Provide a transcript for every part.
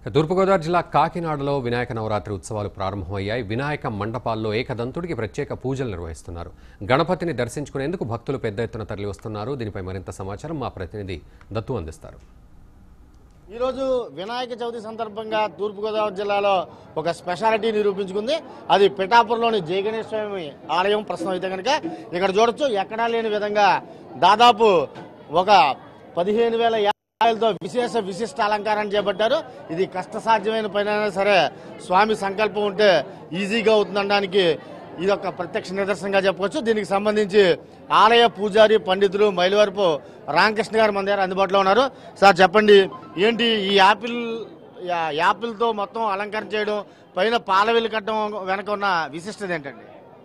తూర్పుగోదావరి జిల్లా కాకినాడలో వినాయక నవరాత్రి ఉత్సవాలు ప్రారంభమయ్యాయి వినాయక మండపాల్లో ఏకదంతుడికి ప్రత్యేక పూజలు నిర్వహిస్తున్నారు గణపతిని దర్శించుకునేందుకు భక్తులు పెద్ద ఎత్తున తరలి వస్తున్నారు దీనిపై మరింత సమాచారం మా ప్రతినిధి దత్తు అందిస్తారు ఈరోజు వినాయక చవితి సందర్భంగా తూర్పుగోదావరి జిల్లాలో ఒక స్పెషాలిటీ నిరూపించుకుంది అది పిఠాపురంలోని జయ గణేశ స్వామి ఆలయం ప్రస్తుతం అయితే కనుక ఇక్కడ చూడొచ్చు ఎక్కడా లేని విధంగా దాదాపు ఒక పదిహేను వేల యాభైలతో విశేష విశిష్ట అలంకారాన్ని చేపట్టారు ఇది కష్టసాధ్యమైన పని అయినా సరే స్వామి సంకల్పం ఉంటే ఈజీగా అవుతుందనడానికి ఇది ఒక ప్రత్యక్ష నిదర్శనంగా చెప్పవచ్చు దీనికి సంబంధించి ఆలయ పూజారి పండితులు మైలవరపు రామకృష్ణ గారు మన దగ్గర అందుబాటులో ఉన్నారు సార్ చెప్పండి ఏంటి ఈ యాపిల్ యా- యాపిల్తో మొత్తం అలంకరణ చేయడం పైన పాలవెల్లి కట్టడం వెనక ఉన్న విశిష్టత ఏంటండి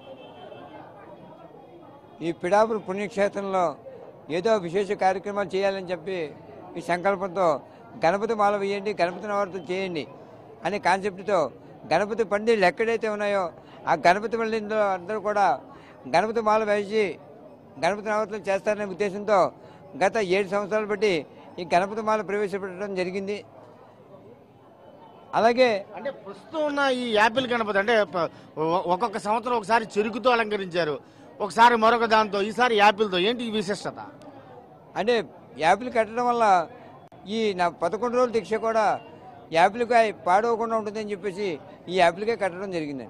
ఈ పిడాపురం పుణ్యక్షేత్రంలో ఏదో విశేష కార్యక్రమాలు చేయాలని చెప్పి ఈ సంకల్పంతో గణపతి మాల వేయండి గణపతి నవరాత్రులు చేయండి అనే కాన్సెప్ట్తో గణపతి పందిళ్ళు ఎక్కడైతే ఉన్నాయో ఆ గణపతి పందిళ్ళలో అందరూ కూడా గణపతి మాల వేసి గణపతి నవరాత్రులు చేస్తారనే ఉద్దేశంతో గత ఏడు సంవత్సరాలు బట్టి ఈ గణపతి మాల ప్రవేశపెట్టడం జరిగింది అలాగే అంటే ప్రస్తుతం ఉన్న ఈ యాపిల్ గణపతి అంటే ప- ఒ- ఒక్కొక్క సంవత్సరం ఒకసారి చెరుకుతో అలంకరించారు ఒకసారి మరొక దాంతో ఈసారి యాపిల్తో ఏంటి ఈ విశిష్టత అంటే యాపిల్ కట్టడం వల్ల ఈ నా పదకొండు రోజుల దీక్ష కూడా యాపిల్కాయ పాడవకుండా ఉంటుందని చెప్పేసి ఈ యాపిల్కాయ కట్టడం జరిగిందండి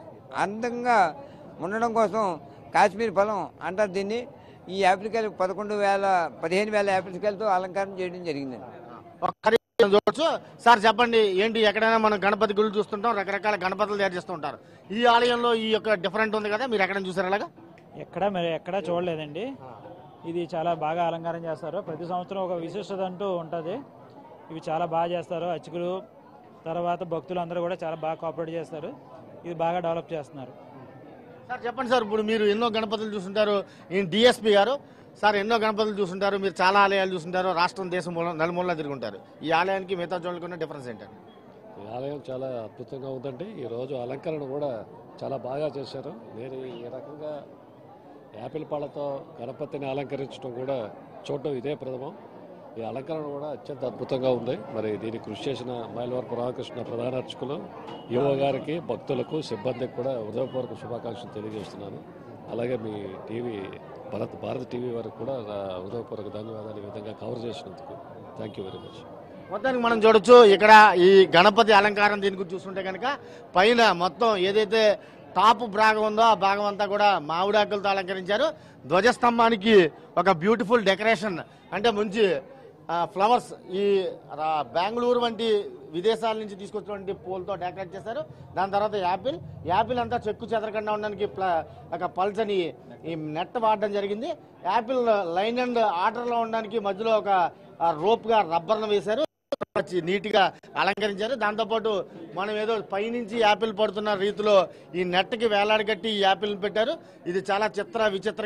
అందంగా ఉండడం కోసం కాశ్మీర్ ఫలం అంటారు దీన్ని ఈ యాపిల్కాయలు పదకొండు వేల పదిహేను వేల యాపిల్కాయలతో అలంకారం చేయడం జరిగిందండి ఒక్కసారి చూడొచ్చు సార్ చెప్పండి ఏంటి ఎక్కడైనా మనం గణపతి గుళ్ళు చూస్తుంటాం రకరకాల గణపతులు తయారు చేస్తూ ఉంటారు ఈ ఆలయంలో ఈ యొక్క డిఫరెంట్ ఉంది కదా మీరు ఎక్కడ చూసారు అలాగా ఎక్కడ మరి ఎక్కడా చూడలేదండి ఇది చాలా బాగా అలంకారం చేస్తారు ప్రతి సంవత్సరం ఒక విశిష్టత అంటూ ఉంటుంది ఇవి చాలా బాగా చేస్తారు అర్చకులు తర్వాత భక్తులు అందరూ కూడా చాలా బాగా కోఆపరేట్ చేస్తారు ఇది బాగా డెవలప్ చేస్తున్నారు సార్ చెప్పండి సార్ ఇప్పుడు మీరు ఎన్నో గణపతులు చూస్తుంటారు ఈ డిఎస్పీ గారు సార్ ఎన్నో గణపతులు చూస్తుంటారు మీరు చాలా ఆలయాలు చూస్తుంటారు రాష్ట్రం దేశం మూల నలుమూలలా తిరుగుంటారు ఈ ఆలయానికి మిగతా చోట్లకి ఉన్న డిఫరెన్స్ ఏంటండి ఈ ఆలయం చాలా అద్భుతంగా ఉందండి ఈరోజు అలంకరణ కూడా చాలా బాగా చేశారు నేను ఈ రకంగా యాపిల్ పళ్ళతో గణపతిని అలంకరించడం కూడా చూడడం ఇదే ప్రథమం ఈ అలంకరణ కూడా అత్యంత అద్భుతంగా ఉంది మరి దీనికి కృషి చేసిన మైలవరపు రామకృష్ణ ప్రధాన అర్చకులు యువ గారికి భక్తులకు సిబ్బందికి కూడా హృదయపూర్వక శుభాకాంక్షలు తెలియజేస్తున్నాను అలాగే మీ టీవీ భారత్ భారత్ టీవీ వారికి కూడా నా హృదయపూర్వక ధన్యవాదాలు ఈ విధంగా కవర్ చేసినందుకు థ్యాంక్ యూ వెరీ మచ్ మొత్తానికి మనం చూడొచ్చు ఇక్కడ ఈ గణపతి అలంకారం దీని గురించి చూస్తుంటే కనుక పైన మొత్తం ఏదైతే టాప్ భాగం ఉందో ఆ భాగం అంతా కూడా మామిడాకులతో అలంకరించారు ధ్వజస్తంభానికి ఒక బ్యూటిఫుల్ డెకరేషన్ అంటే మంచి ఫ్లవర్స్ ఈ రా- బెంగళూరు వంటి విదేశాల నుంచి తీసుకొచ్చినటువంటి పూలతో డెకరేట్ చేశారు దాని తర్వాత యాపిల్ యాపిల్ అంతా చెక్కు చెదరకుండా ఉండడానికి ప్ల- ఒక పల్చని ఈ నెట్ వాడడం జరిగింది యాపిల్ లైన్ అండ్ ఆర్డర్లో ఉండడానికి మధ్యలో ఒక రోప్ గా రబ్బర్ను వేశారు వచ్చి నీట్ గా అలంకరించారు దాంతోపాటు మనం ఏదో పైనుంచి యాపిల్ పడుతున్న రీతిలో ఈ నెట్ కి వేలాడగట్టి ఈ యాపిల్ పెట్టారు ఇది చాలా చిత్ర విచిత్ర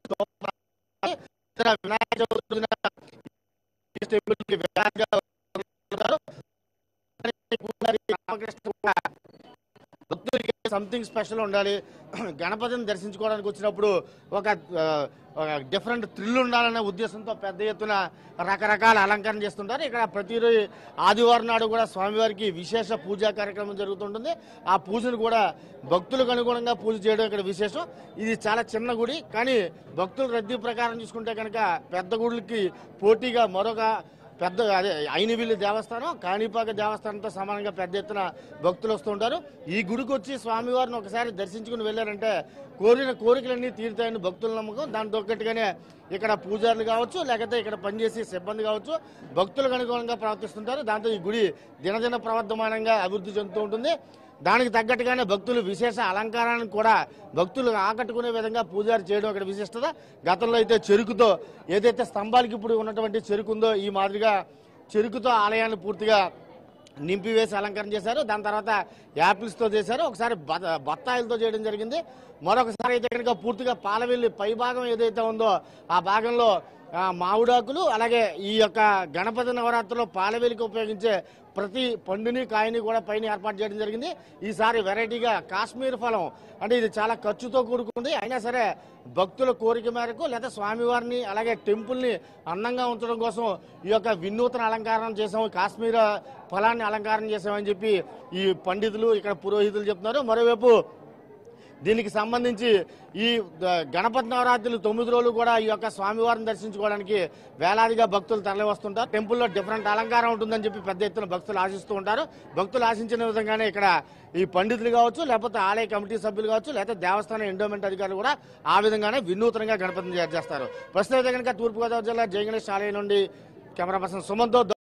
వినాయక చవితి రోజున ఈ టెంపుల్ కి వేలాడగా ఉంటారు. పూజారి రామకృష్ణ కూడా భక్తులకి సంథింగ్ స్పెషల్ ఉండాలి గణపతిని దర్శించుకోవడానికి వచ్చినప్పుడు ఒక ఆ, ఒక డిఫరెంట్ థ్రిల్ ఉండాలనే ఉద్దేశంతో పెద్ద ఎత్తున రకరకాల అలంకరణ చేస్తుంటారు ఇక్కడ ప్రతిరోజు ఆదివారం నాడు కూడా స్వామివారికి విశేష పూజా కార్యక్రమం జరుగుతుంటుంది ఆ పూజను కూడా భక్తులకు అనుగుణంగా పూజ చేయడం ఇక్కడ విశేషం ఇది చాలా చిన్న గుడి కానీ భక్తుల రద్దీ ప్రకారం చూసుకుంటే కనుక పెద్ద గుడులకి పోటీగా మరొక పెద్ద అదే ఐనివిల్లి దేవస్థానం కాణిపాక దేవస్థానంతో సమానంగా పెద్ద ఎత్తున భక్తులు వస్తూ ఉంటారు ఈ గుడికి వచ్చి స్వామివారిని ఒకసారి దర్శించుకుని వెళ్ళారంటే కోరిన కోరికలన్నీ తీరుతాయని భక్తుల నమ్మకం దాని తగ్గట్టుగానే ఇక్కడ పూజారులు కావచ్చు లేకపోతే ఇక్కడ పనిచేసే సిబ్బంది కావచ్చు భక్తులకు అనుగుణంగా ప్రవర్తిస్తుంటారు దాంతో ఈ గుడి దినదిన ప్రవర్ధమానంగా అభివృద్ధి చెందుతూ ఉంటుంది దానికి తగ్గట్టుగానే భక్తులు విశేష అలంకారాన్ని కూడా భక్తులు ఆకట్టుకునే విధంగా పూజారి చేయడం అక్కడ విశిష్టత గతంలో అయితే చెరుకుతో ఏదైతే స్తంభాలకి ఇప్పుడు ఉన్నటువంటి చెరుకు ఉందో ఈ మాదిరిగా చెరుకుతో ఆలయాన్ని పూర్తిగా నింపివేసి అలంకరణ చేశారు దాని తర్వాత యాపిల్స్తో చేశారు ఒకసారి బత- బత్తాయిలతో చేయడం జరిగింది మరొకసారి అయితే కనుక పూర్తిగా పాలవెల్లి పై భాగం ఏదైతే ఉందో ఆ భాగంలో ఆ, మామిడాకులు అలాగే ఈ యొక్క గణపతి నవరాత్రిలో పాలవేలికి ఉపయోగించే ప్రతి పండుని కాయని కూడా పైన ఏర్పాటు చేయడం జరిగింది ఈసారి వెరైటీగా కాశ్మీర్ ఫలం అంటే ఇది చాలా ఖర్చుతో కూడుకుంది అయినా సరే భక్తుల కోరిక మేరకు లేదా స్వామివారిని అలాగే టెంపుల్ని అందంగా ఉంచడం కోసం ఈ యొక్క వినూతన అలంకారం చేసాము కాశ్మీర ఫలాన్ని అలంకారం చేసామని చెప్పి ఈ పండితులు ఇక్కడ పురోహితులు చెప్తున్నారు మరోవైపు దీనికి సంబంధించి ఈ ద- గణపతి నవరాత్రులు తొమ్మిది రోజులు కూడా ఈ యొక్క స్వామివారిని దర్శించుకోవడానికి వేలాదిగా భక్తులు తరలి వస్తుంటారు టెంపుల్లో డిఫరెంట్ అలంకారం ఉంటుందని చెప్పి పెద్ద ఎత్తున భక్తులు ఆశిస్తూ ఉంటారు భక్తులు ఆశించిన విధంగానే ఇక్కడ ఈ పండితులు కావచ్చు లేకపోతే ఆలయ కమిటీ సభ్యులు కావచ్చు లేకపోతే దేవస్థానం ఎండోమెంట్ అధికారులు కూడా ఆ విధంగానే వినూత్నంగా గణపతిని చేస్తారు ప్రస్తుతం అయితే కనుక తూర్పుగోదావరి జిల్లా జయగణేష్ ఆలయం నుండి కెమెరా పర్సన్ సుమంతో